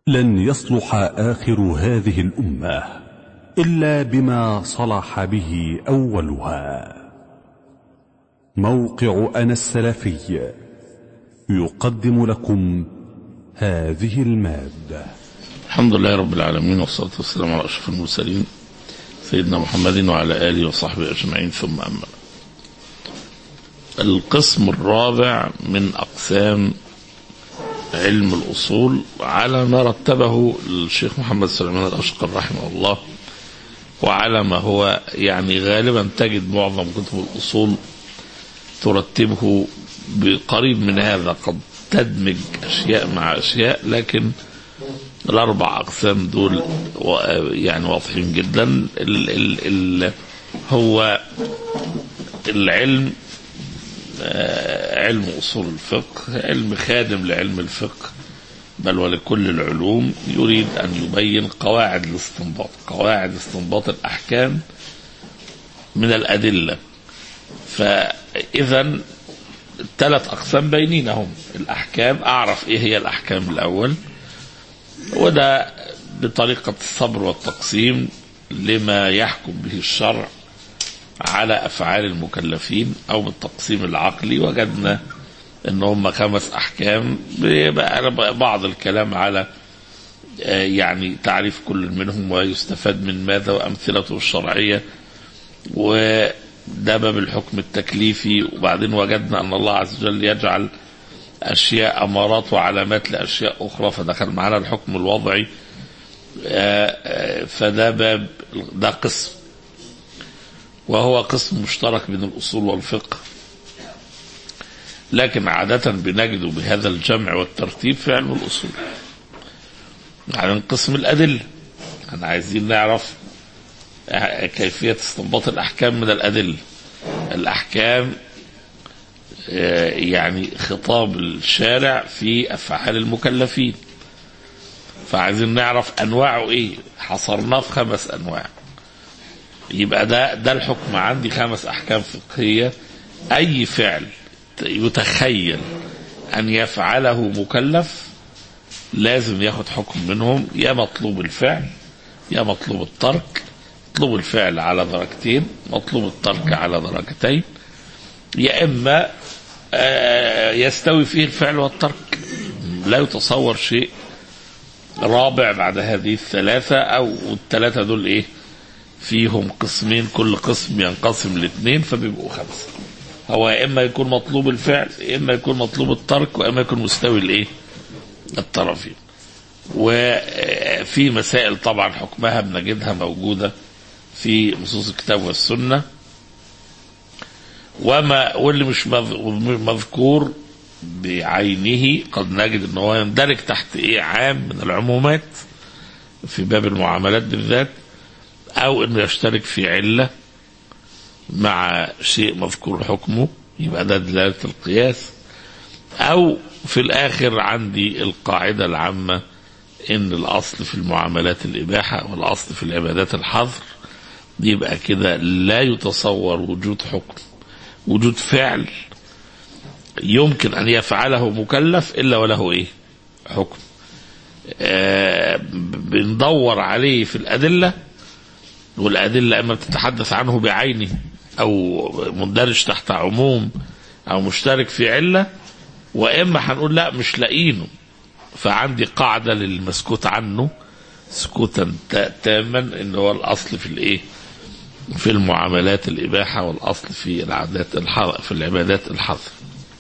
لن يصلح آخر هذه الأمة إلا بما صلح به أولها موقع أنا السلفي يقدم لكم هذه المادة الحمد لله رب العالمين والصلاة والسلام على أشرف المرسلين سيدنا محمد وعلى آله وصحبه أجمعين ثم أما القسم الرابع من أقسام علم الأصول على ما رتبه الشيخ محمد سليمان الأشقر رحمه الله وعلى ما هو يعني غالبا تجد معظم كتب الأصول ترتبه بقريب من هذا قد تدمج أشياء مع أشياء لكن الأربع أقسام دول يعني واضحين جدا ال ال ال هو العلم علم أصول الفقه علم خادم لعلم الفقه بل ولكل العلوم يريد أن يبين قواعد الاستنباط قواعد استنباط الأحكام من الأدلة فإذا ثلاث أقسام بينينهم الأحكام أعرف إيه هي الأحكام الأول وده بطريقة الصبر والتقسيم لما يحكم به الشرع على أفعال المكلفين أو بالتقسيم العقلي وجدنا ان هم خمس احكام بعض الكلام على يعني تعريف كل منهم ويستفاد من ماذا وامثلته الشرعيه وده باب الحكم التكليفي وبعدين وجدنا ان الله عز وجل يجعل اشياء امارات وعلامات لاشياء اخرى فدخل معنا الحكم الوضعي فده باب ده قسم وهو قسم مشترك بين الاصول والفقه لكن عادة بنجد بهذا الجمع والترتيب في علم الأصول يعني قسم الأدلة احنا عايزين نعرف كيفية استنباط الأحكام من الأدلة الأحكام يعني خطاب الشارع في أفعال المكلفين فعايزين نعرف أنواعه إيه حصرناه في خمس أنواع يبقى ده ده الحكم عندي خمس أحكام فقهية أي فعل يتخيل أن يفعله مكلف لازم ياخد حكم منهم يا مطلوب الفعل يا مطلوب الترك مطلوب الفعل على درجتين مطلوب الترك على درجتين يا إما يستوي فيه الفعل والترك لا يتصور شيء رابع بعد هذه الثلاثة أو الثلاثة دول إيه فيهم قسمين كل قسم ينقسم لاثنين فبيبقوا خمسة هو يا اما يكون مطلوب الفعل يا اما يكون مطلوب الترك واما يكون مستوي الايه الطرفين وفي مسائل طبعا حكمها بنجدها موجوده في نصوص الكتاب والسنه وما واللي مش مذكور بعينه قد نجد ان هو يندرج تحت ايه عام من العمومات في باب المعاملات بالذات او انه يشترك في عله مع شيء مذكور حكمه يبقى ده دلالة القياس أو في الآخر عندي القاعدة العامة إن الأصل في المعاملات الإباحة والأصل في العبادات الحظر يبقى كده لا يتصور وجود حكم وجود فعل يمكن أن يفعله مكلف إلا وله إيه حكم آه بندور عليه في الأدلة والأدلة إما بتتحدث عنه بعينه او مندرج تحت عموم او مشترك في عله واما هنقول لا مش لاقينه فعندي قاعده للمسكوت عنه سكوتا تاما ان هو الاصل في الايه؟ في المعاملات الاباحه والاصل في العادات الحظر في العبادات الحظر.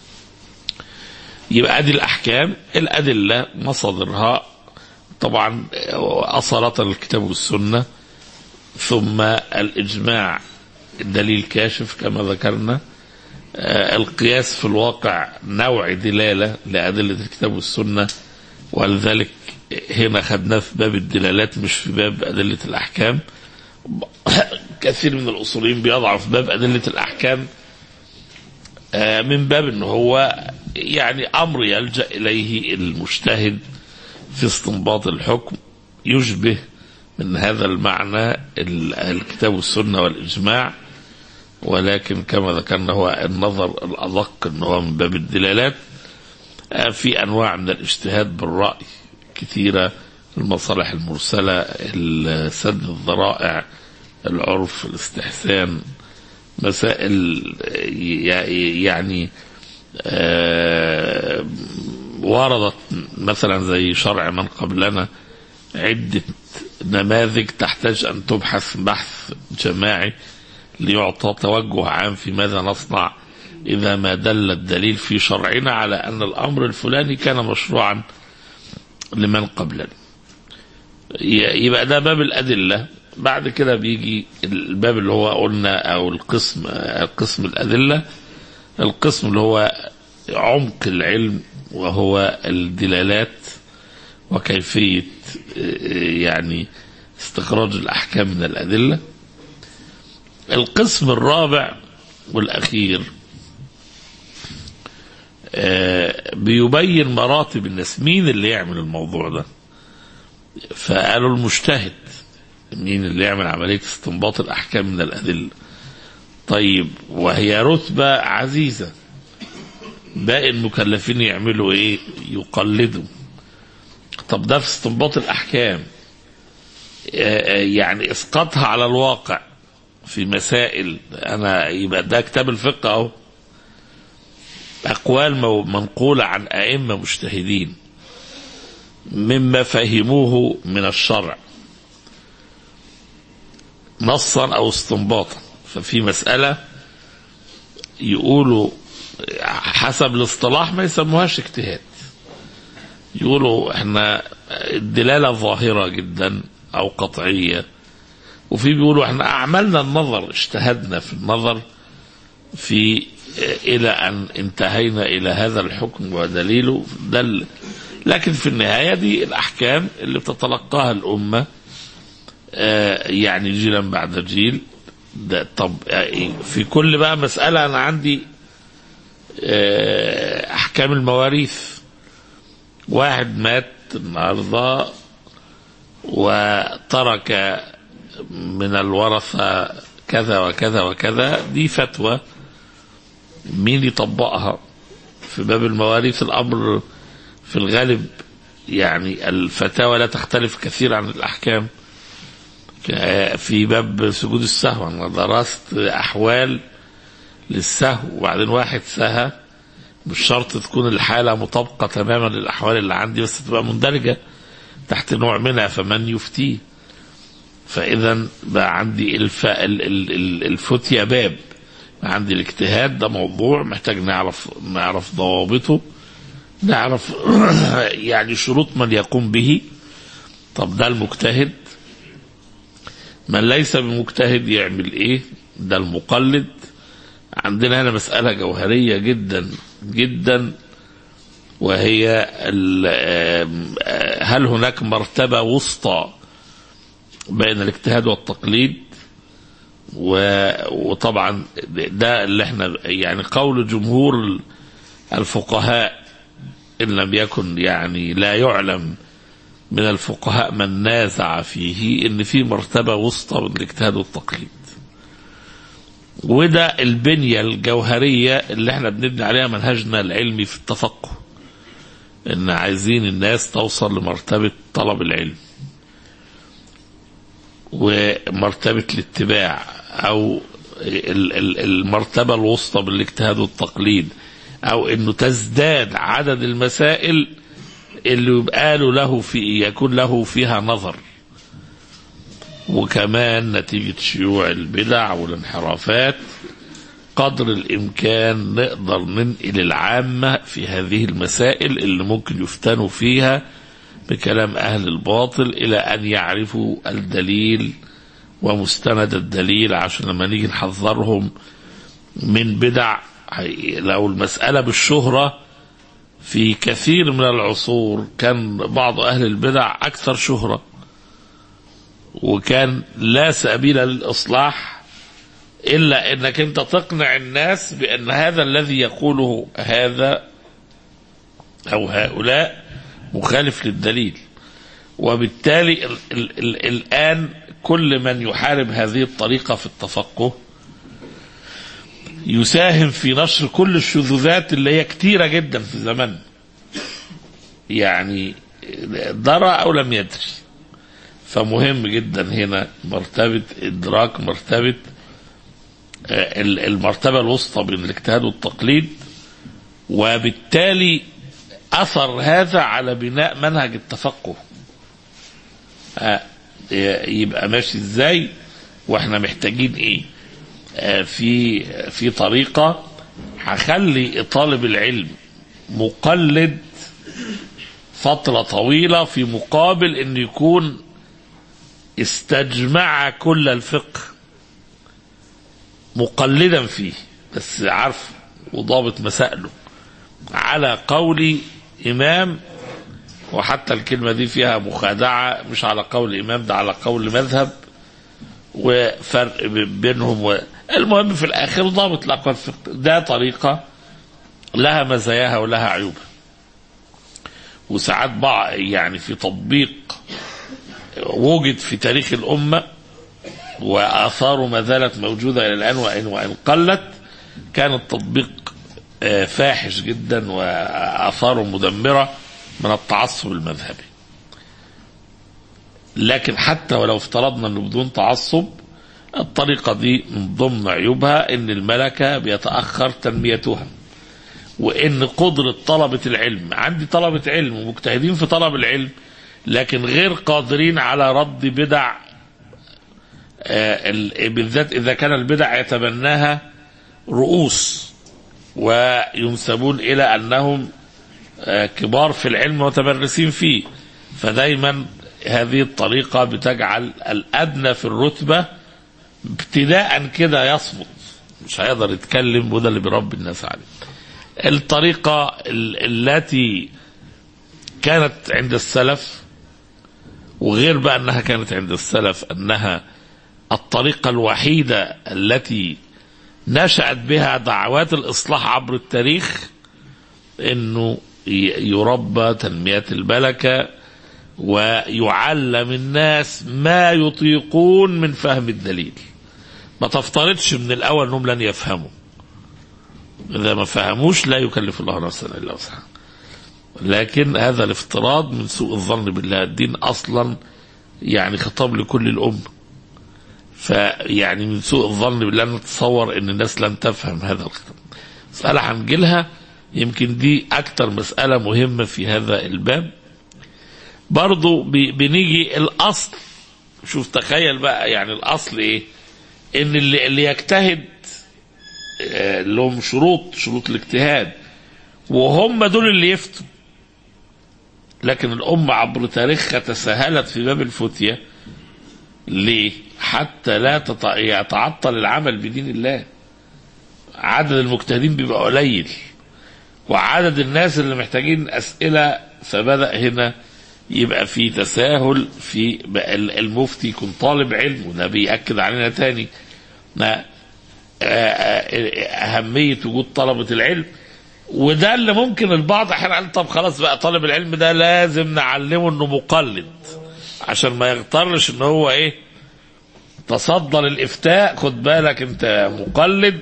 يبقى ادي الاحكام الادله مصادرها طبعا اصاله الكتاب والسنه ثم الاجماع الدليل كاشف كما ذكرنا آه القياس في الواقع نوع دلالة لأدلة الكتاب والسنة ولذلك هنا خدناه في باب الدلالات مش في باب أدلة الأحكام كثير من الأصوليين بيضعوا في باب أدلة الأحكام آه من باب أنه هو يعني أمر يلجأ إليه المجتهد في استنباط الحكم يشبه من هذا المعنى الكتاب والسنة والإجماع ولكن كما ذكرنا هو النظر الأدق أنه هو من باب الدلالات في أنواع من الاجتهاد بالرأي كثيرة المصالح المرسلة سد الذرائع العرف الاستحسان مسائل يعني آه وردت مثلا زي شرع من قبلنا عدة نماذج تحتاج أن تبحث بحث جماعي ليعطى توجه عام في ماذا نصنع إذا ما دل الدليل في شرعنا على أن الأمر الفلاني كان مشروعا لمن قبلنا يبقى ده باب الأدلة بعد كده بيجي الباب اللي هو قلنا أو القسم القسم الأدلة القسم اللي هو عمق العلم وهو الدلالات وكيفية يعني استخراج الأحكام من الأدلة القسم الرابع والأخير بيبين مراتب الناس مين اللي يعمل الموضوع ده فقالوا المجتهد مين اللي يعمل عملية استنباط الأحكام من الأدلة طيب وهي رتبة عزيزة باقي المكلفين يعملوا ايه يقلدوا طب ده في استنباط الأحكام يعني اسقاطها على الواقع في مسائل انا يبقى ده كتاب الفقه اهو اقوال منقوله عن ائمه مجتهدين مما فهموه من الشرع نصا او استنباطا ففي مساله يقولوا حسب الاصطلاح ما يسموهاش اجتهاد يقولوا احنا الدلاله ظاهره جدا او قطعيه وفي بيقولوا احنا اعملنا النظر اجتهدنا في النظر في الى ان انتهينا الى هذا الحكم ودليله دل لكن في النهايه دي الاحكام اللي بتتلقاها الامه يعني جيلا بعد جيل ده طب في كل بقى مساله انا عندي احكام المواريث واحد مات النهارده وترك من الورثة كذا وكذا وكذا دي فتوى مين يطبقها في باب المواريث الأمر في الغالب يعني الفتاوى لا تختلف كثير عن الأحكام في باب سجود السهو أنا درست أحوال للسهو وبعدين واحد سهى مش شرط تكون الحالة مطابقة تماما للأحوال اللي عندي بس تبقى مندرجة تحت نوع منها فمن يفتيه فاذا بقى عندي الف... الفتية باب عندي الاجتهاد ده موضوع محتاج نعرف نعرف ضوابطه نعرف يعني شروط من يقوم به طب ده المجتهد من ليس بمجتهد يعمل ايه ده المقلد عندنا هنا مسألة جوهرية جدا جدا وهي هل هناك مرتبة وسطى بين الاجتهاد والتقليد وطبعا ده اللي احنا يعني قول جمهور الفقهاء ان لم يكن يعني لا يعلم من الفقهاء من نازع فيه ان في مرتبه وسطى بين الاجتهاد والتقليد وده البنيه الجوهريه اللي احنا بنبني عليها منهجنا العلمي في التفقه ان عايزين الناس توصل لمرتبه طلب العلم ومرتبة الاتباع أو المرتبة الوسطى بالاجتهاد والتقليد أو أنه تزداد عدد المسائل اللي يبقى له, له في يكون له فيها نظر وكمان نتيجة شيوع البدع والانحرافات قدر الإمكان نقدر ننقل العامة في هذه المسائل اللي ممكن يفتنوا فيها بكلام أهل الباطل إلى أن يعرفوا الدليل ومستند الدليل عشان لما نيجي نحذرهم من بدع لو المسألة بالشهرة في كثير من العصور كان بعض أهل البدع أكثر شهرة وكان لا سبيل للإصلاح إلا أنك أنت تقنع الناس بأن هذا الذي يقوله هذا أو هؤلاء مخالف للدليل وبالتالي ال ال ال الآن كل من يحارب هذه الطريقة في التفقه يساهم في نشر كل الشذوذات اللي هي كتيرة جدا في زمن يعني درى أو لم يدري فمهم جدا هنا مرتبة إدراك مرتبة آه، ال- المرتبة الوسطى بين الاجتهاد والتقليد وبالتالي أثر هذا على بناء منهج التفقه آه، يبقى ماشي ازاي واحنا محتاجين ايه آه، في في طريقة هخلي طالب العلم مقلد فترة طويلة في مقابل ان يكون استجمع كل الفقه مقلدا فيه بس عارف وضابط مسائله على قول إمام وحتى الكلمة دي فيها مخادعة مش على قول إمام ده على قول مذهب وفرق بينهم و... المهم في الآخر ضابط الأقوال الفقه ده طريقة لها مزاياها ولها عيوبها وساعات بعض يعني في تطبيق وجد في تاريخ الأمة وآثاره ما زالت موجودة إلى الآن وإن وإن قلت كان التطبيق آه، فاحش جدا وآثاره مدمرة من التعصب المذهبي لكن حتى ولو افترضنا انه بدون تعصب الطريقة دي من ضمن عيوبها ان الملكة بيتأخر تنميتها وان قدرة طلبة العلم عندي طلبة علم ومجتهدين في طلب العلم لكن غير قادرين على رد بدع آه، ال- بالذات اذا كان البدع يتبناها رؤوس وينسبون الى انهم آه، كبار في العلم ومتمرسين فيه فدايما هذه الطريقة بتجعل الأدنى في الرتبة ابتداء كده يصمت مش هيقدر يتكلم وده اللي بيربي الناس عليه الطريقة ال- التي كانت عند السلف وغير بقى أنها كانت عند السلف أنها الطريقة الوحيدة التي نشأت بها دعوات الإصلاح عبر التاريخ انه ي- يربى تنمية الملكة ويعلم الناس ما يطيقون من فهم الدليل ما تفترضش من الاول انهم لن يفهموا اذا ما فهموش لا يكلف الله نفسا الا وسعها لكن هذا الافتراض من سوء الظن بالله الدين اصلا يعني خطاب لكل الامه فيعني من سوء الظن بالله نتصور ان الناس لن تفهم هذا الخطاب مسألة هنجيلها يمكن دي أكتر مسألة مهمة في هذا الباب برضو بي- بنيجي الأصل شوف تخيل بقى يعني الأصل إيه إن اللي, اللي يجتهد آه، لهم شروط شروط الاجتهاد وهم دول اللي يفتوا لكن الأمة عبر تاريخها تساهلت في باب الفتية ليه؟ حتى لا تط- يتعطل العمل بدين الله عدد المجتهدين بيبقى قليل وعدد الناس اللي محتاجين أسئلة فبدأ هنا يبقى في تساهل في بقى ال- المفتي يكون طالب علم وده بيأكد علينا تاني ما آه، آه، أهمية وجود طلبة العلم وده اللي ممكن البعض احيانا قال طب خلاص بقى طالب العلم ده لازم نعلمه انه مقلد عشان ما يغترش ان هو ايه تصدى للافتاء خد بالك انت مقلد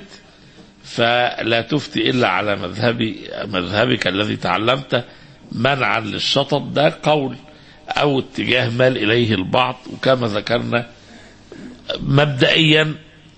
فلا تفتي الا على مذهبي مذهبك الذي تعلمته منعا للشطط ده قول او اتجاه مال اليه البعض وكما ذكرنا مبدئيا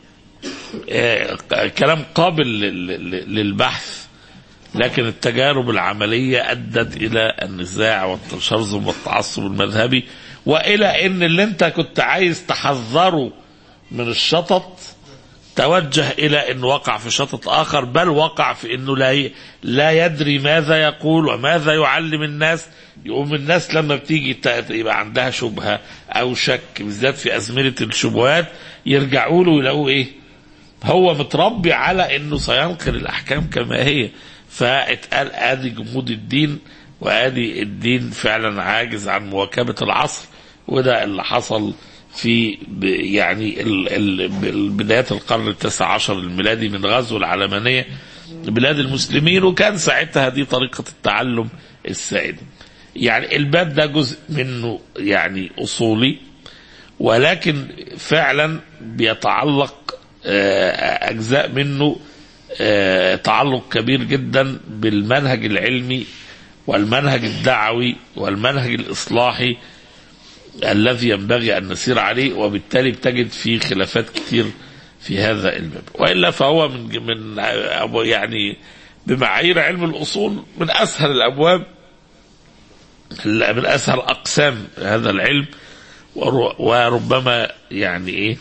آه، كلام قابل لل- لل- للبحث لكن التجارب العملية أدت إلى النزاع والتشرذم والتعصب المذهبي وإلى أن اللي أنت كنت عايز تحذره من الشطط توجه إلى أنه وقع في شطط آخر بل وقع في أنه لا ي- لا يدري ماذا يقول وماذا يعلم الناس يقوم الناس لما بتيجي ت- يبقى عندها شبهة أو شك بالذات في أزمنة الشبهات يرجعوا له يلاقوا إيه هو متربي على انه سينقل الاحكام كما هي فاتقال ادي جمود الدين وادي الدين فعلا عاجز عن مواكبه العصر وده اللي حصل في ب- يعني ال- ال- بدايات القرن التاسع عشر الميلادي من غزو العلمانيه لبلاد المسلمين وكان ساعتها دي طريقه التعلم السائده. يعني الباب ده جزء منه يعني اصولي ولكن فعلا بيتعلق آه، اجزاء منه آه، تعلق كبير جدا بالمنهج العلمي والمنهج الدعوي والمنهج الإصلاحي الذي ينبغي أن نسير عليه وبالتالي بتجد فيه خلافات كتير في هذا الباب وإلا فهو من من يعني بمعايير علم الأصول من أسهل الأبواب من أسهل أقسام هذا العلم وربما يعني إيه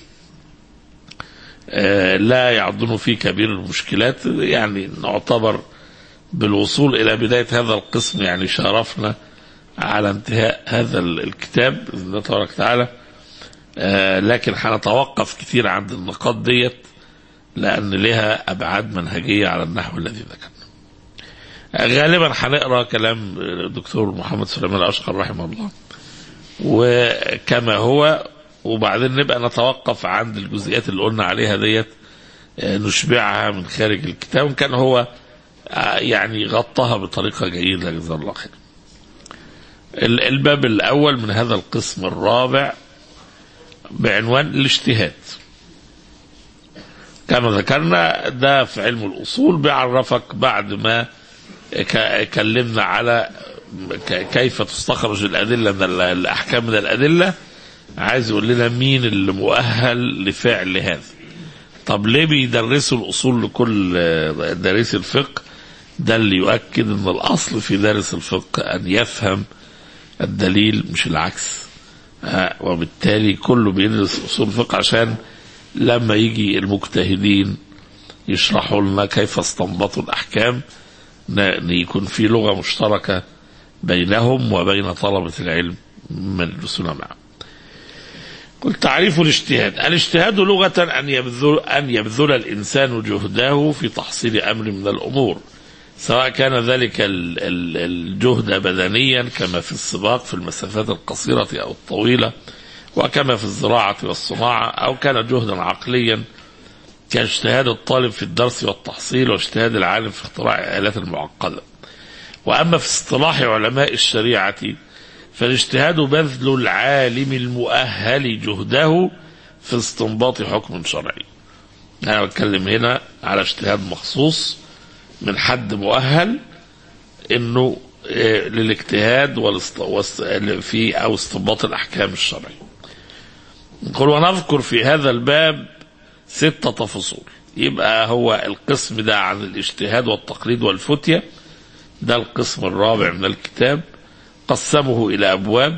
آه لا يعضن فيه كبير المشكلات يعني نعتبر بالوصول إلى بداية هذا القسم يعني شرفنا على انتهاء هذا الكتاب بإذن الله تبارك وتعالى آه لكن هنتوقف كثير عند النقاط ديت لأن لها أبعاد منهجية على النحو الذي ذكرنا غالبا هنقرا كلام الدكتور محمد سليمان الاشقر رحمه الله وكما هو وبعدين نبقى نتوقف عند الجزئيات اللي قلنا عليها ديت نشبعها من خارج الكتاب وان كان هو يعني غطاها بطريقه جيده جزاه الله خير. الباب الاول من هذا القسم الرابع بعنوان الاجتهاد. كما ذكرنا ده في علم الاصول بيعرفك بعد ما كلمنا على كيف تستخرج الأدلة من الأحكام من الأدلة عايز يقول لنا مين اللي مؤهل لفعل هذا طب ليه بيدرسوا الأصول لكل دارس الفقه ده اللي يؤكد أن الأصل في دارس الفقه أن يفهم الدليل مش العكس وبالتالي كله بيدرس أصول الفقه عشان لما يجي المجتهدين يشرحوا لنا كيف استنبطوا الأحكام يكون في لغة مشتركة بينهم وبين طلبة العلم من يدرسون معه قلت تعريف الاجتهاد الاجتهاد لغة أن يبذل, أن يبذل الإنسان جهده في تحصيل أمر من الأمور سواء كان ذلك الجهد بدنيا كما في السباق في المسافات القصيرة أو الطويلة وكما في الزراعة والصناعة أو كان جهدا عقليا كاجتهاد الطالب في الدرس والتحصيل واجتهاد العالم في اختراع الآلات المعقدة وأما في اصطلاح علماء الشريعة فالاجتهاد بذل العالم المؤهل جهده في استنباط حكم شرعي أنا بتكلم هنا على اجتهاد مخصوص من حد مؤهل انه للاجتهاد في او استنباط الاحكام الشرعيه. نقول ونذكر في هذا الباب ستة فصول يبقى هو القسم ده عن الاجتهاد والتقليد والفتية ده القسم الرابع من الكتاب قسمه إلى أبواب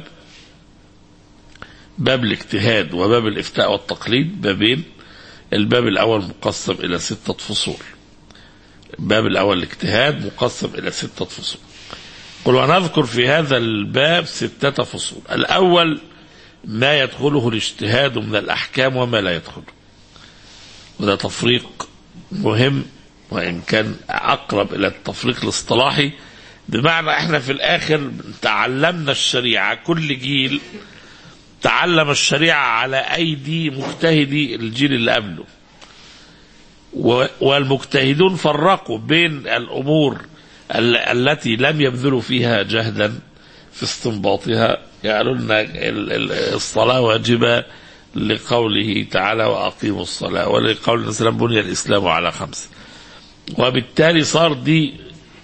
باب الاجتهاد وباب الإفتاء والتقليد بابين الباب الأول مقسم إلى ستة فصول الباب الأول الاجتهاد مقسم إلى ستة فصول قل ونذكر في هذا الباب ستة فصول الأول ما يدخله الاجتهاد من الأحكام وما لا يدخله وده تفريق مهم وإن كان أقرب إلى التفريق الاصطلاحي بمعنى احنا في الآخر تعلمنا الشريعة كل جيل تعلم الشريعة على أيدي مجتهدي الجيل اللي قبله والمجتهدون فرقوا بين الأمور التي لم يبذلوا فيها جهدا في استنباطها قالوا لنا الصلاة واجبة لقوله تعالى وأقيموا الصلاة ولقول النبي صلى بني الإسلام على خمس وبالتالي صار دي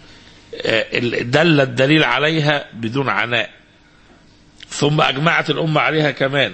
دل الدليل عليها بدون عناء ثم أجمعت الأمة عليها كمان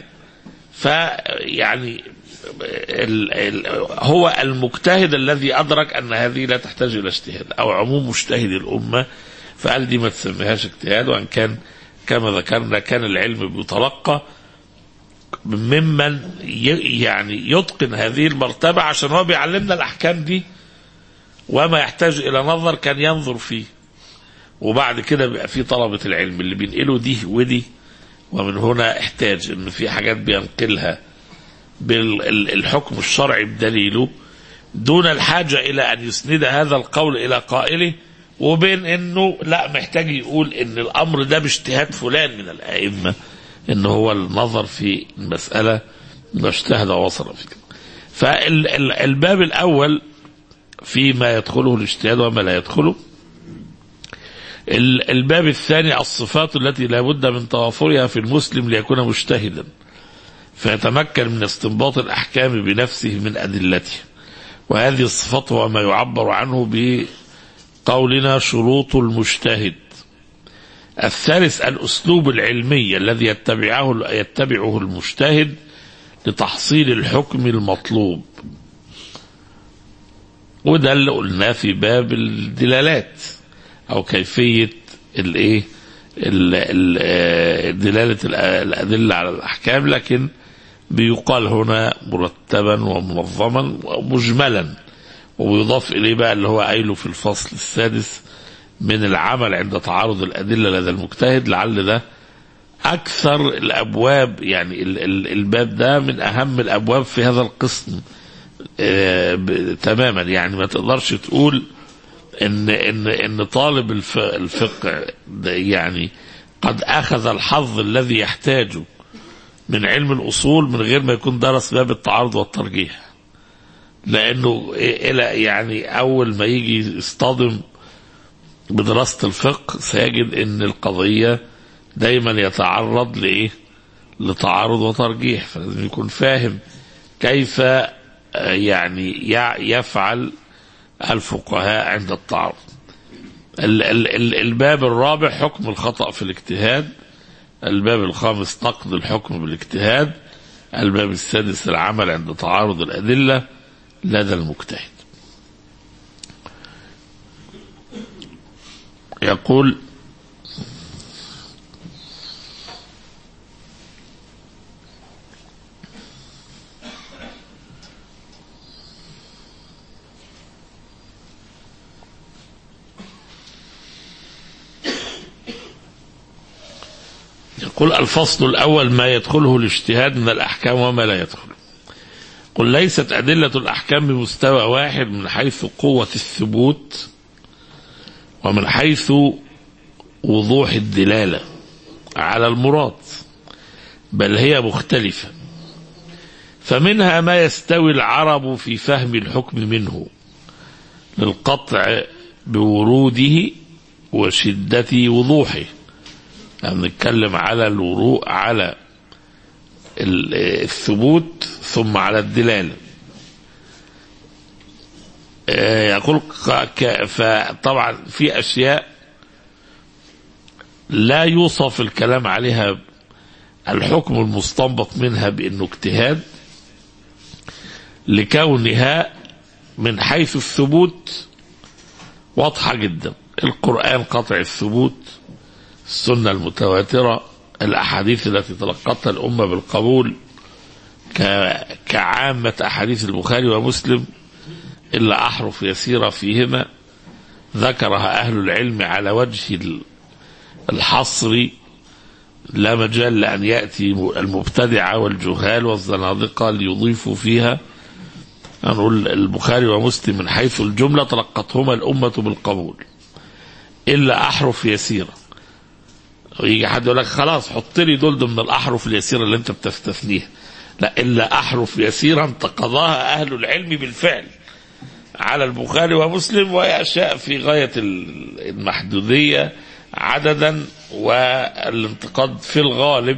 فيعني ال ال هو المجتهد الذي أدرك أن هذه لا تحتاج إلى اجتهاد أو عموم مجتهدي الأمة فقال دي ما تسميهاش اجتهاد وأن كان كما ذكرنا كان العلم بيتلقى ممن يعني يتقن هذه المرتبة عشان هو بيعلمنا الأحكام دي وما يحتاج إلى نظر كان ينظر فيه وبعد كده بيبقى في طلبة العلم اللي بينقلوا دي ودي ومن هنا احتاج ان في حاجات بينقلها بالحكم الشرعي بدليله دون الحاجة إلى أن يسند هذا القول إلى قائله وبين أنه لا محتاج يقول أن الأمر ده باجتهاد فلان من الأئمة أنه هو النظر في المسألة واجتهد ووصل فيه فالباب الأول فيما يدخله الاجتهاد وما لا يدخله الباب الثاني الصفات التي لا بد من توافرها في المسلم ليكون مجتهدا فيتمكن من استنباط الأحكام بنفسه من أدلته وهذه الصفات هو ما يعبر عنه بقولنا شروط المجتهد الثالث الأسلوب العلمي الذي يتبعه يتبعه المجتهد لتحصيل الحكم المطلوب وده اللي قلناه في باب الدلالات او كيفيه الايه ال- ال- آه، دلاله الأ- الادله على الاحكام لكن بيقال هنا مرتبا ومنظما ومجملا ويضاف اليه بقى اللي هو قايله في الفصل السادس من العمل عند تعارض الادله لدى المجتهد لعل ده اكثر الابواب يعني ال- ال- الباب ده من اهم الابواب في هذا القسم آه، ب- تماما يعني ما تقدرش تقول ان ان ان طالب الف- الفقه ده يعني قد اخذ الحظ الذي يحتاجه من علم الاصول من غير ما يكون درس باب التعارض والترجيح لانه الى يعني اول ما يجي يصطدم بدراسه الفقه سيجد ان القضيه دايما يتعرض لايه؟ لتعارض وترجيح فلازم يكون فاهم كيف آه، يعني يع- يفعل الفقهاء عند التعارض ال- ال- ال- الباب الرابع حكم الخطأ في الاجتهاد الباب الخامس نقد الحكم بالاجتهاد الباب السادس العمل عند تعارض الأدلة لدى المجتهد يقول يقول الفصل الأول ما يدخله الاجتهاد من الأحكام وما لا يدخله قل ليست أدلة الأحكام بمستوى واحد من حيث قوة الثبوت ومن حيث وضوح الدلالة على المراد بل هي مختلفة فمنها ما يستوي العرب في فهم الحكم منه للقطع بوروده وشدة وضوحه يعني نتكلم على الوروء على ال- الثبوت ثم على الدلالة آه، يقول ك- ك- فطبعا في أشياء لا يوصف الكلام عليها الحكم المستنبط منها بأنه اجتهاد لكونها من حيث الثبوت واضحة جدا القرآن قطع الثبوت السنة المتواترة الأحاديث التي تلقتها الأمة بالقبول ك- كعامة أحاديث البخاري ومسلم إلا أحرف يسيرة فيهما ذكرها أهل العلم على وجه ال- الحصر لا مجال لأن يأتي المبتدعة والجهال والزنادقة ليضيفوا فيها نقول البخاري ومسلم من حيث الجملة تلقتهما الأمة بالقبول إلا أحرف يسيرة ويجي حد يقول لك خلاص حط لي دول ضمن الأحرف اليسيرة اللي أنت بتستثنيها لا إلا أحرف يسيرة انتقضاها أهل العلم بالفعل على البخاري ومسلم وهي أشياء في غاية ال- المحدودية عددا والانتقاد في الغالب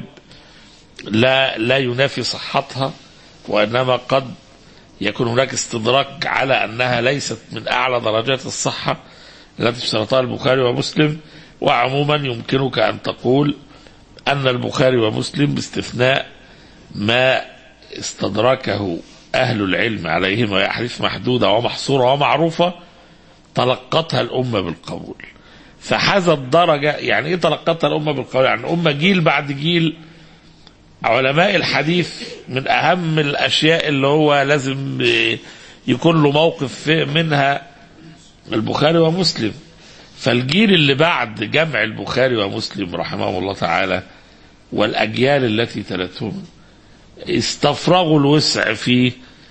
لا لا ينافي صحتها وإنما قد يكون هناك استدراك على أنها ليست من أعلى درجات الصحة التي اشترطها البخاري ومسلم وعموما يمكنك أن تقول أن البخاري ومسلم باستثناء ما استدركه أهل العلم عليهما وهي أحاديث محدودة ومحصورة ومعروفة تلقتها الأمة بالقبول فهذا الدرجة يعني إيه تلقتها الأمة بالقبول يعني أمة جيل بعد جيل علماء الحديث من أهم الأشياء اللي هو لازم يكون له موقف في- منها البخاري ومسلم فالجيل اللي بعد جمع البخاري ومسلم رحمهم الله تعالى والأجيال التي تلتهم استفرغوا الوسع في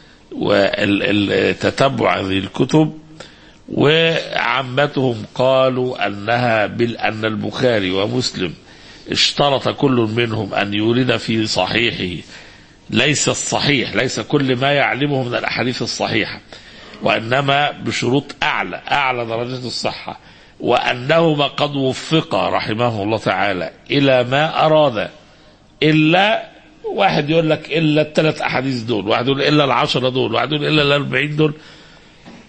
وال- ال- تتبع هذه الكتب وعامتهم قالوا أنها بل أن البخاري ومسلم اشترط كل منهم أن يورد في صحيحه ليس الصحيح ليس كل ما يعلمه من الأحاديث الصحيحة وإنما بشروط أعلى أعلى درجة الصحة وأنهما قد وفقا رحمه الله تعالى إلى ما أراد إلا واحد يقول لك إلا الثلاث أحاديث دول واحد يقول إلا العشرة دول واحد يقول إلا الأربعين دول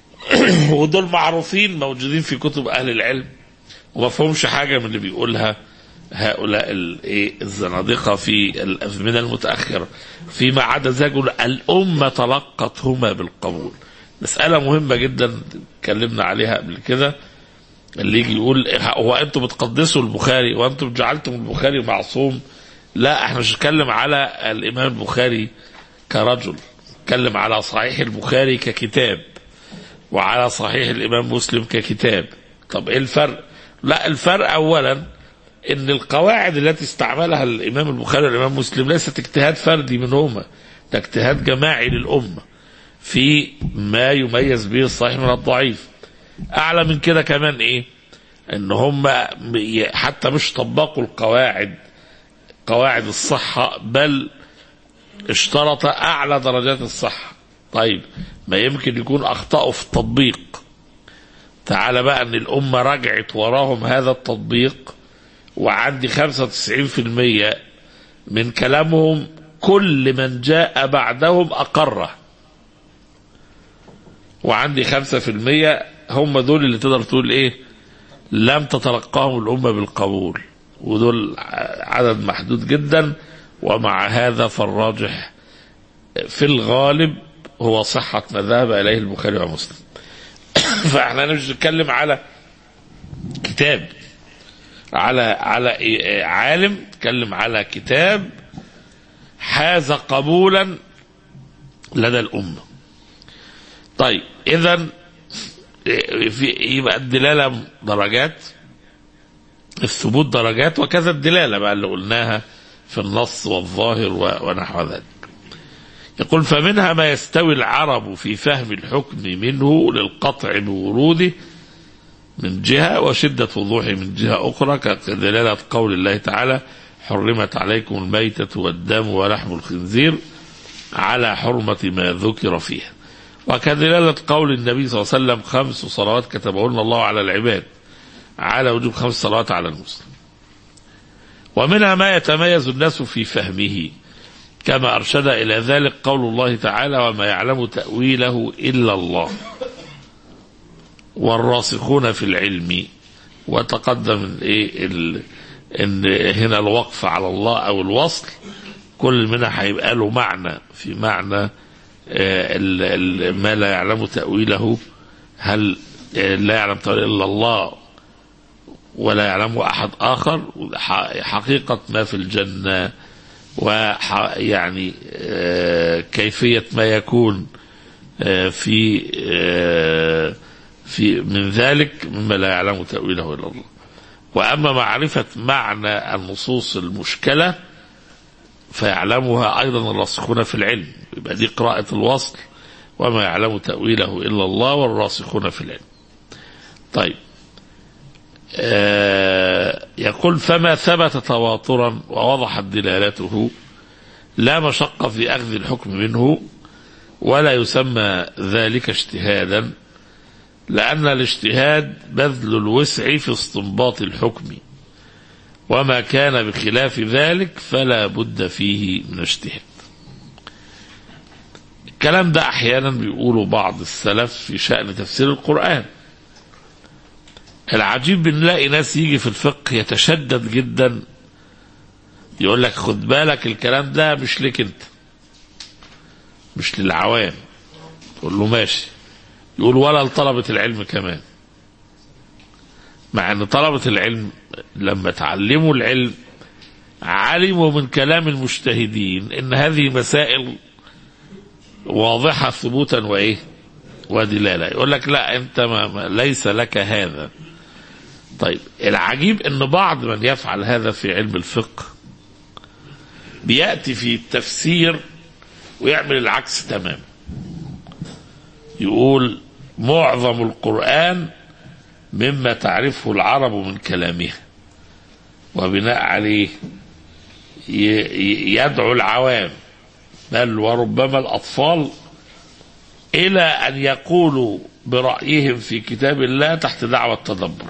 ودول معروفين موجودين في كتب أهل العلم وما فهمش حاجة من اللي بيقولها هؤلاء ال- إيه الزنادقة في الأزمنة المتأخرة فيما عدا ذلك يقول الأمة تلقتهما بالقبول مسألة مهمة جدا اتكلمنا عليها قبل كده اللي يجي يقول هو انتم بتقدسوا البخاري وانتم جعلتم البخاري معصوم لا احنا مش نتكلم على الامام البخاري كرجل نتكلم على صحيح البخاري ككتاب وعلى صحيح الامام مسلم ككتاب طب ايه الفرق لا الفرق اولا ان القواعد التي استعملها الامام البخاري والامام مسلم ليست اجتهاد فردي منهما ده اجتهاد جماعي للامه في ما يميز به الصحيح من الضعيف اعلى من كده كمان ايه ان هم حتى مش طبقوا القواعد قواعد الصحة بل اشترط اعلى درجات الصحة طيب ما يمكن يكون اخطأوا في التطبيق تعال بقى ان الامة رجعت وراهم هذا التطبيق وعندي 95% من كلامهم كل من جاء بعدهم اقره وعندي خمسة في المية هم دول اللي تقدر تقول ايه لم تتلقاهم الأمة بالقبول ودول عدد محدود جدا ومع هذا فالراجح في الغالب هو صحة ما ذهب إليه البخاري ومسلم فاحنا مش نتكلم على كتاب على على إيه- عالم نتكلم على كتاب حاز قبولا لدى الأمة طيب اذا في يبقى الدلاله درجات الثبوت درجات وكذا الدلاله بقى اللي قلناها في النص والظاهر و- ونحو ذلك يقول فمنها ما يستوي العرب في فهم الحكم منه للقطع بوروده من جهة وشدة وضوحه من جهة أخرى كدلالة قول الله تعالى حرمت عليكم الميتة والدم ولحم الخنزير على حرمة ما ذكر فيها وكدلالة قول النبي صلى الله عليه وسلم خمس صلوات كتبهن الله على العباد على وجوب خمس صلوات على المسلم ومنها ما يتميز الناس في فهمه كما أرشد إلى ذلك قول الله تعالى وما يعلم تأويله إلا الله والراسخون في العلم وتقدم الايه ال- ان هنا الوقف على الله او الوصل كل منها هيبقى له معنى في معنى آه، ال- ال- ما لا يعلم تأويله هل آه، لا يعلم تأويله إلا الله ولا يعلمه أحد آخر ح- حقيقة ما في الجنة ويعني كيفية ما يكون آه، في آه، في من ذلك مما لا يعلم تأويله إلا الله وأما معرفة معنى النصوص المشكلة فيعلمها أيضا الراسخون في العلم يبقى دي قراءة الوصل وما يعلم تأويله إلا الله والراسخون في العلم طيب آه يقول فما ثبت تواترا ووضحت دلالته لا مشقة في أخذ الحكم منه ولا يسمى ذلك اجتهادا لأن الاجتهاد بذل الوسع في استنباط الحكم وما كان بخلاف ذلك فلا بد فيه من اجتهاد الكلام ده أحيانا بيقوله بعض السلف في شأن تفسير القرآن العجيب بنلاقي ناس يجي في الفقه يتشدد جدا يقول لك خد بالك الكلام ده مش ليك انت مش للعوام تقول له ماشي يقول ولا لطلبة العلم كمان مع ان طلبة العلم لما تعلموا العلم علموا من كلام المجتهدين ان هذه مسائل واضحة ثبوتا وايه ودلالة يقول لك لا انت ما ما ليس لك هذا طيب العجيب ان بعض من يفعل هذا في علم الفقه بيأتي في التفسير ويعمل العكس تماما يقول معظم القرآن مما تعرفه العرب من كلامها وبناء عليه يدعو العوام بل وربما الأطفال إلى أن يقولوا برأيهم في كتاب الله تحت دعوة التدبر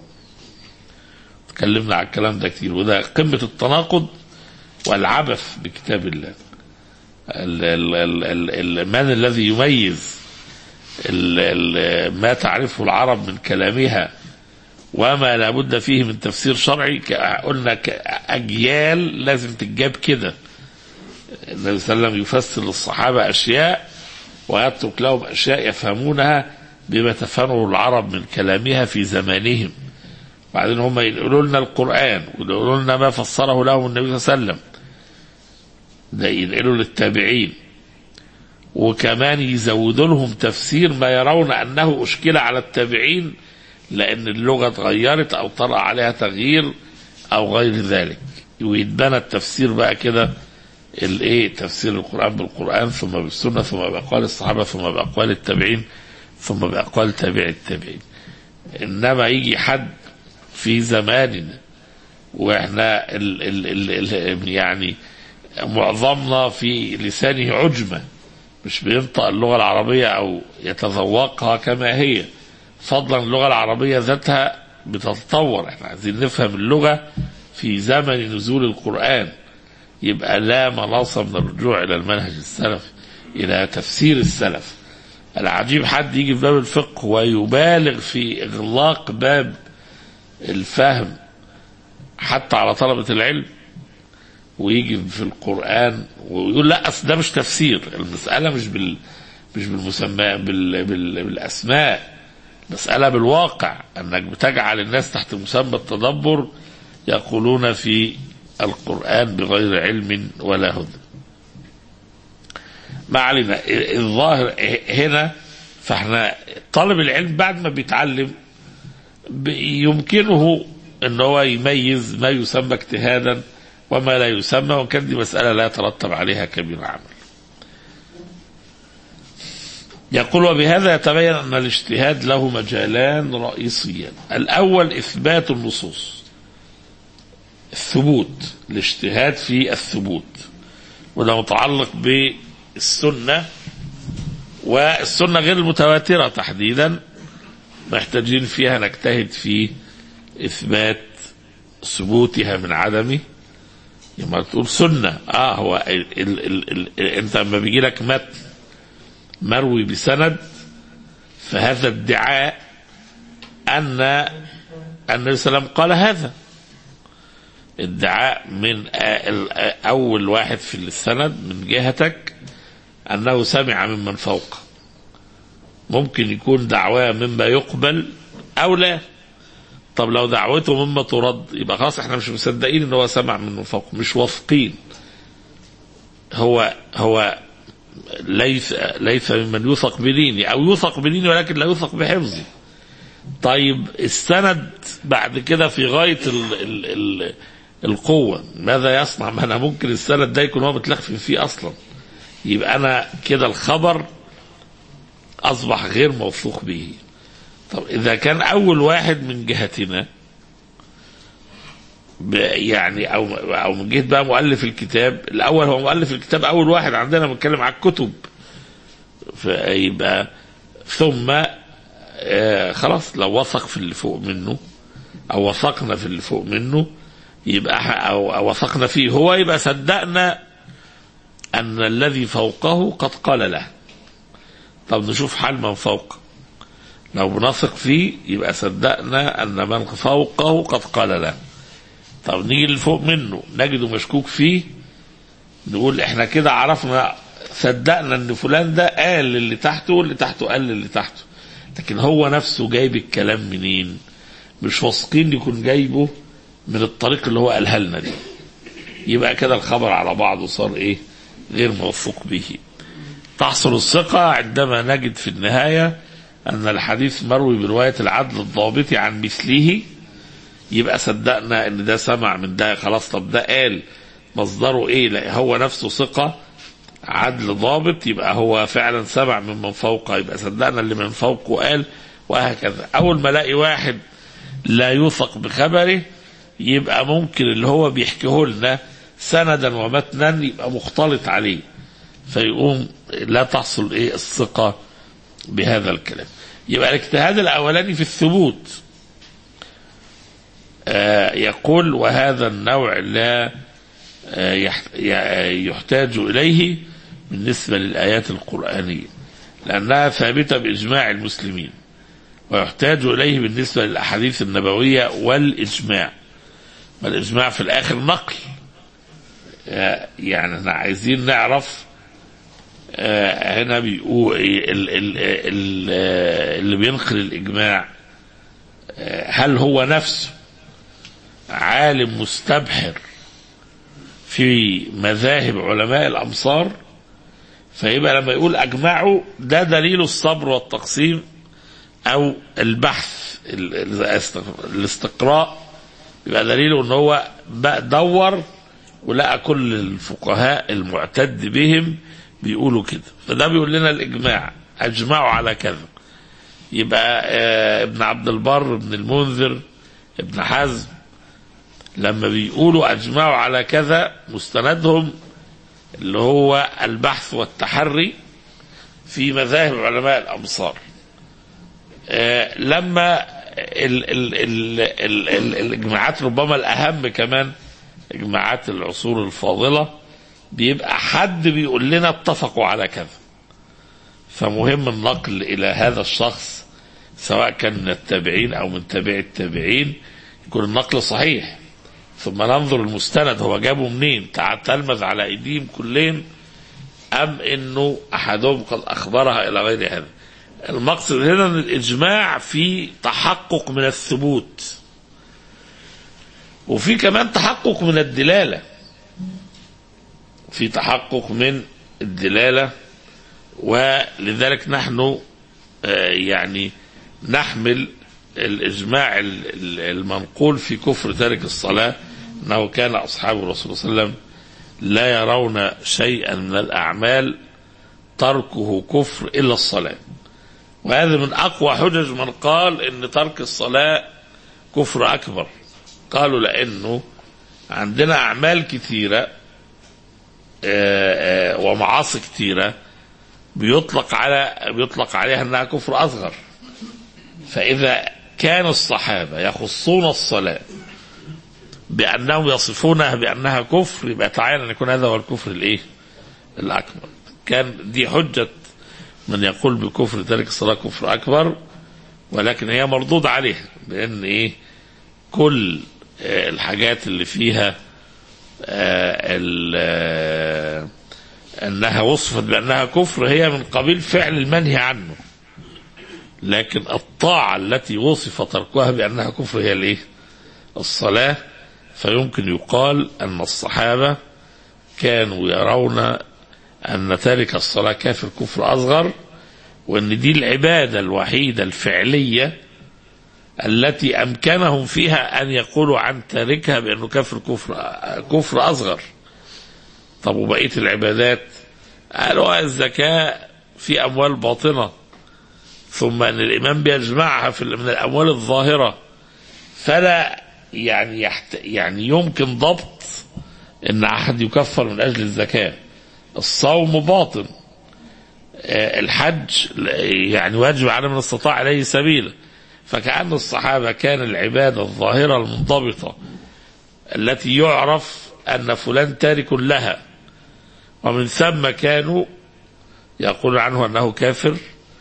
تكلمنا على الكلام ده كتير وده قمة التناقض والعبث بكتاب الله ال ال ال ال ال من الذي يميز ال ال ما تعرفه العرب من كلامها وما لابد فيه من تفسير شرعي ك- قلنا كأجيال لازم تتجاب كده النبي صلى الله عليه وسلم يفسر للصحابة أشياء ويترك لهم أشياء يفهمونها بما تفهمه العرب من كلامها في زمانهم بعدين هم يقولوا لنا القرآن ويقولوا لنا ما فسره لهم النبي صلى الله عليه وسلم ده ينقلوا للتابعين وكمان يزودوا لهم تفسير ما يرون أنه أشكل على التابعين لأن اللغة اتغيرت أو طرأ عليها تغيير أو غير ذلك ويتبنى التفسير بقى كده الايه تفسير القرآن بالقرآن ثم بالسنة ثم بأقوال الصحابة ثم بأقوال التابعين ثم بأقوال تابع التابعين إنما يجي حد في زماننا واحنا ال ال ال ال يعني معظمنا في لسانه عجمة مش بينطق اللغة العربية أو يتذوقها كما هي فضلا اللغة العربية ذاتها بتتطور احنا عايزين نفهم اللغة في زمن نزول القرآن يبقى لا مناص من الرجوع إلى المنهج السلفي إلى تفسير السلف العجيب حد يجي في باب الفقه ويبالغ في إغلاق باب الفهم حتى على طلبة العلم ويجي في القرآن ويقول لا أصل ده مش تفسير المسألة مش بال مش بالمسمى بال... بال... بالأسماء مسألة بالواقع أنك بتجعل الناس تحت مسمى التدبر يقولون في القرآن بغير علم ولا هدى ما علينا الظاهر هنا فاحنا طالب العلم بعد ما بيتعلم يمكنه ان هو يميز ما يسمى اجتهادا وما لا يسمى وكان دي مسألة لا يترتب عليها كبير عمل يقول وبهذا يتبين أن الاجتهاد له مجالان رئيسيان الأول إثبات النصوص الثبوت الاجتهاد في الثبوت وده متعلق بالسنة والسنة غير المتواترة تحديدا محتاجين فيها نجتهد في إثبات ثبوتها من عدمه لما تقول سنة اه هو ال ال ال ال انت لما بيجي لك متن مروي بسند فهذا ادعاء ان النبي صلى الله عليه وسلم قال هذا ادعاء من اول واحد في السند من جهتك انه سمع ممن فوقه ممكن يكون دعواه مما يقبل او لا طب لو دعوته مما ترد يبقى خلاص احنا مش مصدقين ان هو سمع من فوق مش واثقين هو هو ليس ليس ممن يوثق بديني او يوثق بديني ولكن لا يوثق بحفظي طيب السند بعد كده في غايه ال ال ال القوه ماذا يصنع ما انا ممكن السند ده يكون هو متلخفن فيه اصلا يبقى انا كده الخبر اصبح غير موثوق به طب إذا كان أول واحد من جهتنا يعني أو أو من جهة بقى مؤلف الكتاب الأول هو مؤلف الكتاب أول واحد عندنا بنتكلم على الكتب فيبقى ثم آه خلاص لو وثق في اللي فوق منه أو وثقنا في اللي فوق منه يبقى أو, أو وثقنا فيه هو يبقى صدقنا أن الذي فوقه قد قال له طب نشوف حال من فوقه لو بنثق فيه يبقى صدقنا ان من فوقه قد قال له طب نيجي اللي فوق منه نجده مشكوك فيه نقول احنا كده عرفنا صدقنا ان فلان ده قال للي تحته واللي تحته قال للي تحته لكن هو نفسه جايب الكلام منين مش واثقين يكون جايبه من الطريق اللي هو قالها لنا دي يبقى كده الخبر على بعضه صار ايه غير موثوق به تحصل الثقة عندما نجد في النهاية أن الحديث مروي برواية العدل الضابط عن مثله يبقى صدقنا أن ده سمع من ده خلاص طب ده قال مصدره إيه لا هو نفسه ثقة عدل ضابط يبقى هو فعلا سمع من من فوقه يبقى صدقنا اللي من فوقه قال وهكذا أول ما الاقي واحد لا يوثق بخبره يبقى ممكن اللي هو بيحكيه لنا سندا ومتنا يبقى مختلط عليه فيقوم لا تحصل ايه الثقه بهذا الكلام يبقى الاجتهاد الاولاني في الثبوت آه يقول وهذا النوع لا آه يحتاج اليه بالنسبه للايات القرانيه لانها ثابته باجماع المسلمين ويحتاج إليه بالنسبة للأحاديث النبوية والإجماع والإجماع في الآخر نقل آه، يعني احنا عايزين نعرف آه، هنا بيقول ال- ال- ال- آه، اللي بينقل الإجماع آه، هل هو نفسه عالم مستبحر في مذاهب علماء الأمصار فيبقى لما يقول أجمعوا ده دليل الصبر والتقسيم أو البحث ال- ال- الاستقراء يبقى دليله ان هو بقى دور ولقى كل الفقهاء المعتد بهم بيقولوا كده فده بيقول لنا الاجماع اجمعوا على كذا يبقى آه، ابن عبد البر ابن المنذر ابن حزم لما بيقولوا اجمعوا على كذا مستندهم اللي هو البحث والتحري في مذاهب علماء الامصار آه، لما ال ال ال ال ال الاجماعات ربما الاهم كمان اجماعات العصور الفاضله بيبقى حد بيقول لنا اتفقوا على كذا فمهم النقل الى هذا الشخص سواء كان من التابعين او من تابع التابعين يكون النقل صحيح ثم ننظر المستند هو جابه منين تع- تلمذ على ايديهم كلين ام انه احدهم قد اخبرها الى غير هذا المقصد هنا ان الاجماع في تحقق من الثبوت وفي كمان تحقق من الدلاله في تحقق من الدلاله ولذلك نحن آه، يعني نحمل الاجماع ال- ال- المنقول في كفر تارك الصلاه انه كان اصحاب الرسول صلى الله عليه وسلم لا يرون شيئا من الاعمال تركه كفر الا الصلاه وهذا من أقوى حجج من قال إن ترك الصلاة كفر أكبر قالوا لأنه عندنا أعمال كثيرة آه، آه، ومعاصي كثيرة بيطلق على بيطلق عليها أنها كفر أصغر فإذا كان الصحابة يخصون الصلاة بأنهم يصفونها بأنها كفر يبقى تعين أن يكون هذا هو الكفر الإيه؟ الأكبر كان دي حجة من يقول بكفر تارك الصلاة كفر أكبر ولكن هي مردود عليها لأن إيه كل آه، الحاجات اللي فيها آه، ال- آه، أنها وصفت بأنها كفر هي من قبيل فعل المنهي عنه لكن الطاعة التي وصف تركها بأنها كفر هي الإيه الصلاة فيمكن يقال أن الصحابة كانوا يرون أن تارك الصلاة كافر كفر أصغر وأن دي العبادة الوحيدة الفعلية التي أمكنهم فيها أن يقولوا عن تاركها بأنه كافر كفر كفر أصغر طب وبقية العبادات قالوا الزكاة في أموال باطنة ثم أن الإمام بيجمعها في من الأموال الظاهرة فلا يعني يحت يعني يمكن ضبط أن أحد يكفر من أجل الزكاة الصوم باطن آه، الحج يعني واجب على من استطاع اليه سبيلا فكأن الصحابة كان العبادة الظاهرة المنضبطة التي يعرف أن فلان تارك لها ومن ثم كانوا يقول عنه أنه كافر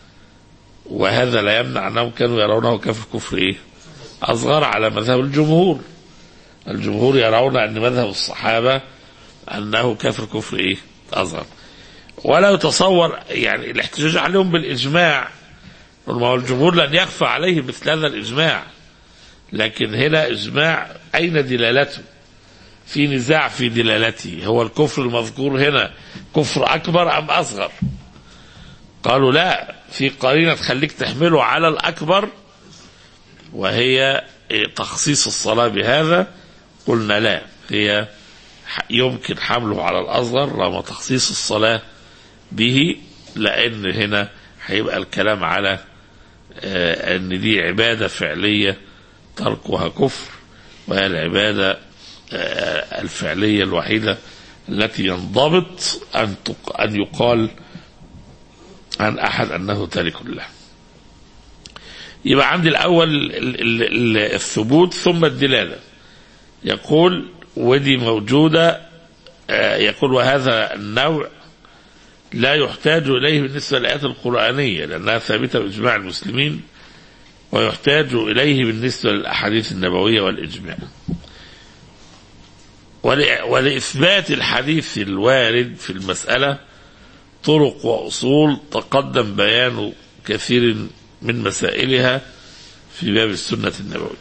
وهذا لا يمنع أنهم كانوا يرونه كافر كفر إيه أصغر على مذهب الجمهور الجمهور يرون أن مذهب الصحابة أنه كافر كفر إيه أصغر ولا يتصور يعني الاحتجاج عليهم بالإجماع ما هو الجمهور لن يخفى عليه مثل هذا الإجماع لكن هنا إجماع أين دلالته في نزاع في دلالته هو الكفر المذكور هنا كفر أكبر أم أصغر قالوا لا في قرينة تخليك تحمله على الأكبر وهي تخصيص الصلاة بهذا قلنا لا هي يمكن حمله على الأصغر رغم تخصيص الصلاة به لأن هنا هيبقى الكلام على آه، أن دي عبادة فعلية تركها كفر وهي العبادة آه، الفعلية الوحيدة التي ينضبط أن تق- أن يقال عن أحد أنه تارك له يبقى عندي الأول ال- ال- ال- الثبوت ثم الدلالة يقول ودي موجودة آه، يقول وهذا النوع لا يحتاج إليه بالنسبة للآيات القرآنية لأنها ثابتة بإجماع المسلمين ويحتاج إليه بالنسبة للأحاديث النبوية والإجماع ول- ولإثبات الحديث الوارد في المسألة طرق وأصول تقدم بيان كثير من مسائلها في باب السنة النبوية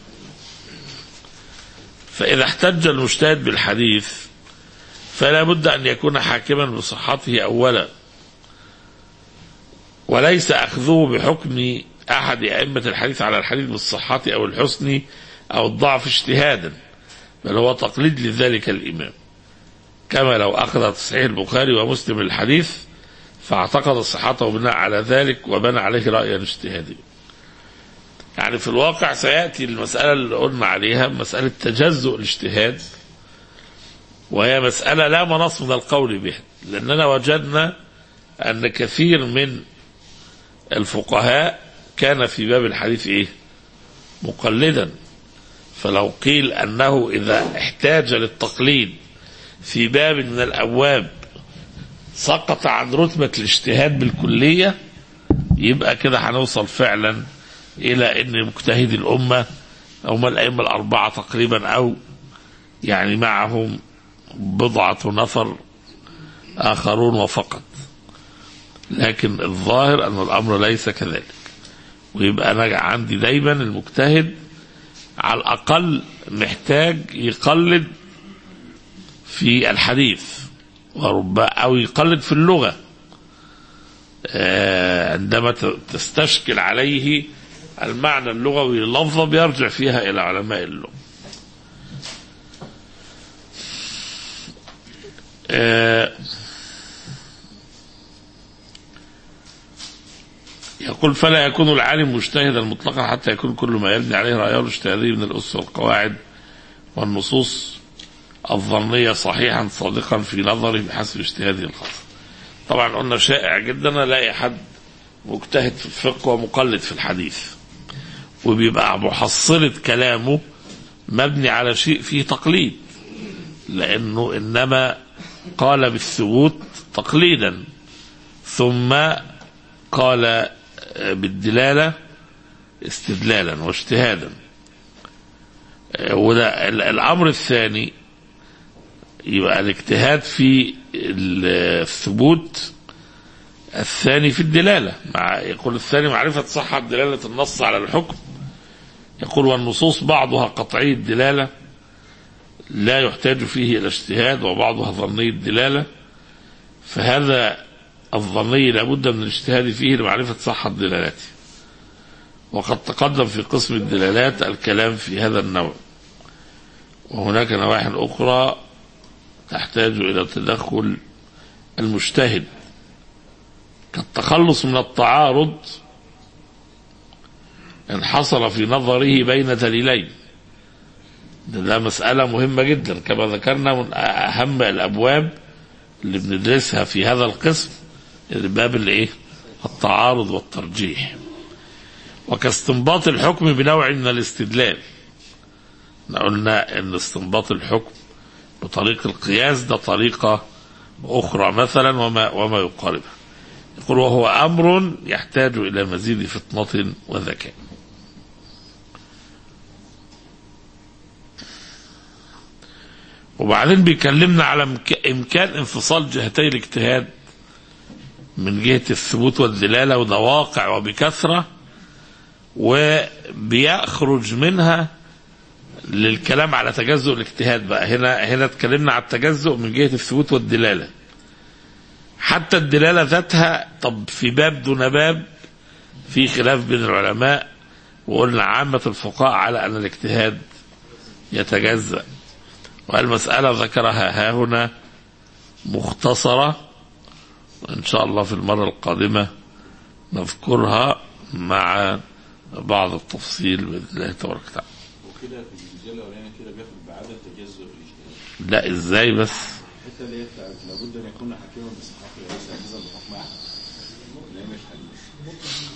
فإذا احتج المجتهد بالحديث فلا بد أن يكون حاكما بصحته أولا وليس أخذه بحكم أحد أئمة الحديث على الحديث بالصحة أو الحسن أو الضعف اجتهادا بل هو تقليد لذلك الإمام كما لو أخذ تصحيح البخاري ومسلم الحديث فاعتقد صحته بناء على ذلك وبنى عليه رأيا اجتهاديا يعني في الواقع سيأتي المسألة اللي قلنا عليها مسألة تجزؤ الاجتهاد وهي مسألة لا مناص من القول بها لأننا وجدنا أن كثير من الفقهاء كان في باب الحديث إيه مقلدا فلو قيل أنه إذا احتاج للتقليد في باب من الأبواب سقط عن رتبة الاجتهاد بالكلية يبقى كده هنوصل فعلا إلى أن مجتهدي الأمة هم الأئمة الأربعة تقريبا أو يعني معهم بضعة نفر آخرون وفقط لكن الظاهر أن الأمر ليس كذلك ويبقى أنا عندي دايما المجتهد على الأقل محتاج يقلد في الحديث ورب أو يقلد في اللغة آه، عندما ت- تستشكل عليه المعنى اللغوي لللفظة بيرجع فيها إلى علماء اللغة آه، يقول فلا يكون العالم مجتهدا مطلقا حتى يكون كل ما يبني عليه رأيه الاجتهادي من الأس والقواعد والنصوص الظنية صحيحا صادقا في نظري بحسب اجتهاده الخاص طبعا قلنا شائع جدا الاقي حد مجتهد في الفقه ومقلد في الحديث وبيبقى محصلة كلامه مبني على شيء فيه تقليد لأنه إنما قال بالثبوت تقليدا ثم قال بالدلالة استدلالا واجتهادا وده ال- الأمر الثاني يبقى الاجتهاد في الثبوت الثاني في الدلالة مع يقول الثاني معرفة صحة دلالة النص على الحكم يقول والنصوص بعضها قطعي الدلالة لا يحتاج فيه إلى اجتهاد وبعضها ظني الدلالة فهذا الظني لابد من الاجتهاد فيه لمعرفة صحة دلالته وقد تقدم في قسم الدلالات الكلام في هذا النوع وهناك نواحي أخرى تحتاج إلى تدخل المجتهد كالتخلص من التعارض إن حصل في نظره بين دليلين ده, ده مسألة مهمة جدا كما ذكرنا من أهم الأبواب اللي بندرسها في هذا القسم باب الايه التعارض والترجيح وكاستنباط الحكم بنوع من الاستدلال احنا قلنا ان استنباط الحكم بطريق القياس ده طريقة أخرى مثلا وما, وما يقاربها يقول وهو أمر يحتاج إلى مزيد فطنة وذكاء وبعدين بيكلمنا على مك- إمكان انفصال جهتي الاجتهاد من جهة الثبوت والدلالة وده واقع وبكثرة وبيخرج منها للكلام على تجزؤ الاجتهاد بقى هنا هنا اتكلمنا على التجزؤ من جهة الثبوت والدلالة حتى الدلالة ذاتها طب في باب دون باب في خلاف بين العلماء وقلنا عامة الفقهاء على أن الاجتهاد يتجزأ والمسألة ذكرها ها هنا مختصرة إن شاء الله في المرة القادمة نذكرها مع بعض التفصيل بإذن الله تبارك وتعالى وكده في الجزئيه الاولانيه كده بياخد بعدم تجزؤ الاجتهاد لا ازاي بس الحته اللي هي بتاعت لابد ان يكون حكيما بصحته وليس عاجزا بحكم احد لا مش حديث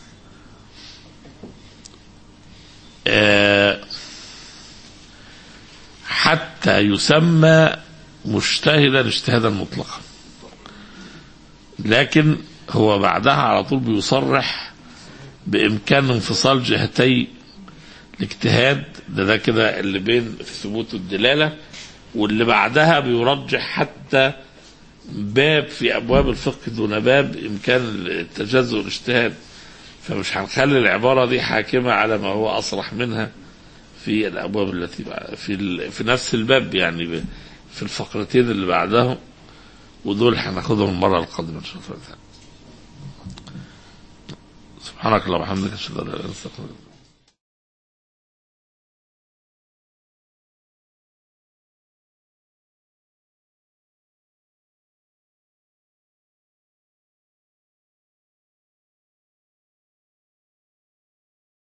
آه، حتى يسمى مجتهدا اجتهادا مطلقا لكن هو بعدها على طول بيصرح بإمكان انفصال جهتي الاجتهاد ده ده كده اللي بين ثبوت الدلالة واللي بعدها بيرجح حتى باب في أبواب الفقه دون باب إمكان التجزؤ والاجتهاد فمش هنخلي العبارة دي حاكمة على ما هو أصرح منها في الأبواب التي بعد في ال... في نفس الباب يعني ب... في الفقرتين اللي بعدهم ودول هناخدهم المرة القادمة إن شاء الله تعالى. سبحانك اللهم وبحمدك أشهد أن لا إله إلا أنت أستغفرك